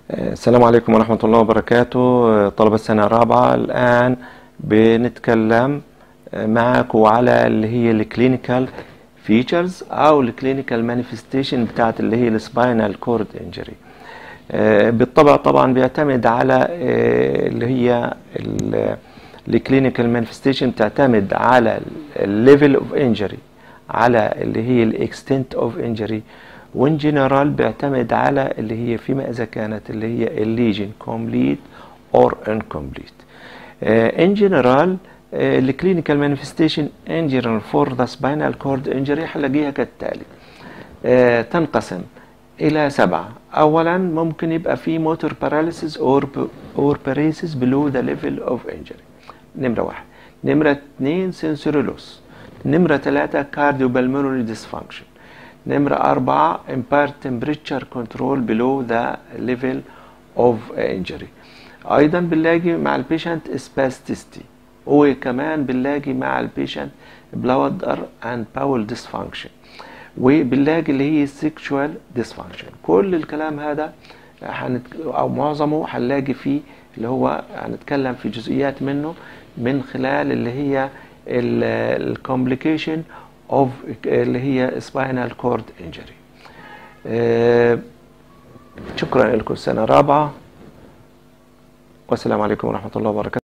السلام عليكم ورحمة الله وبركاته طلبة السنة الرابعة الآن بنتكلم معكم على اللي هي الكلينيكال فيتشرز أو الكلينيكال مانيفستيشن بتاعت اللي هي السباينال كورد انجري بالطبع طبعا بيعتمد على اللي هي الكلينيكال مانيفستيشن بتعتمد على الليفل اوف انجري على اللي هي الاكستنت اوف انجري وان جنرال بيعتمد على اللي هي فيما اذا كانت اللي هي الليجن كومبليت اور انكمبليت ان جنرال الكلينيكال مانيفستيشن ان جنرال فور ذا سباينال كورد انجري هنلاقيها كالتالي uh, تنقسم الى سبعه اولا ممكن يبقى في موتور باراليسيس اور اور باريسيس بلو ذا ليفل اوف انجري نمره واحد نمره اثنين سنسوري لوس نمره ثلاثه كارديو بالمونري ديسفانكشن نمرة أربعة impaired temperature control below the level of injury أيضا بنلاقي مع البيشنت spasticity وكمان بنلاقي مع البيشنت bladder and bowel dysfunction وبنلاقي اللي هي sexual dysfunction كل الكلام هذا حنت... أو معظمه هنلاقي فيه اللي هو هنتكلم في جزئيات منه من خلال اللي هي الكومبليكيشن اوف اللي هي سباينال كورد انجري شكرا لكم السنه الرابعه والسلام عليكم ورحمه الله وبركاته